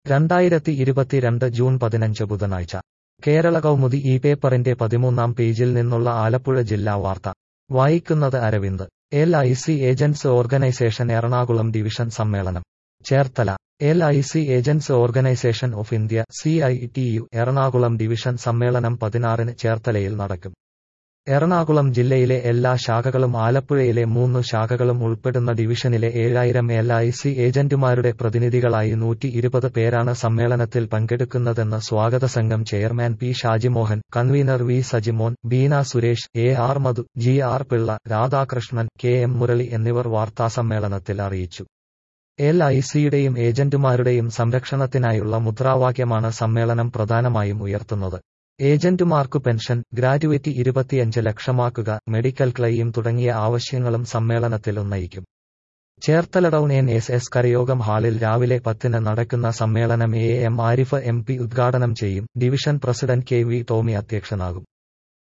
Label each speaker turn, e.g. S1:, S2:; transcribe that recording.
S1: രണ്ടായിരത്തി ഇരുപത്തിരണ്ട് ജൂൺ പതിനഞ്ച് ബുധനാഴ്ച കേരള കൗമുദി ഈ പേപ്പറിന്റെ പതിമൂന്നാം പേജിൽ നിന്നുള്ള ആലപ്പുഴ ജില്ലാ വാർത്ത വായിക്കുന്നത് Aravind L I C agents organisation Ernakulam division സമ്മേളനം Cherthala L I C agents organisation of India C I T U Ernakulam division സമ്മേളനം പതിനാറിന് ചേർത്തലയിൽ നടക്കും എറണാകുളം ജില്ലയിലെ എല്ലാ ശാഖകളും ആലപ്പുഴയിലെ മൂന്നു ശാഖകളും ഉൾപ്പെടുന്ന ഡിവിഷനിലെ ഏഴായിരം എൽ ഐ സി ഏജന്റുമാരുടെ പ്രതിനിധികളായി നൂറ്റി ഇരുപത് പേരാണ് സമ്മേളനത്തിൽ പങ്കെടുക്കുന്നതെന്ന് സ്വാഗത സംഘം chairman P Shajimohan convener V Sajimon Beena Suresh A R Madhu G R Pillai Radhakrishnan K M Murali എന്നിവർ വാർത്താസമ്മേളനത്തിൽ അറിയിച്ചു എൽ ഐ സിയുടെയും ഏജന്റുമാരുടെയും സംരക്ഷണത്തിനായുള്ള മുദ്രാവാക്യമാണ് സമ്മേളനം പ്രധാനമായും ഉയർത്തുന്നത് ഏജന്റുമാർക്കു പെൻഷൻ ഗ്രാറ്റുവേറ്റ് ഇരുപത്തിയഞ്ച് ലക്ഷമാക്കുക മെഡിക്കൽ ക്ലെയിം തുടങ്ങിയ ആവശ്യങ്ങളും സമ്മേളനത്തിൽ ഉന്നയിക്കും Cherthala town N S S Karayogam ഹാളിൽ രാവിലെ പത്തിന് നടക്കുന്ന സമ്മേളനം A M Arif M P ഉദ്ഘാടനം ചെയ്യും division president K V Tomy അധ്യക്ഷനാകും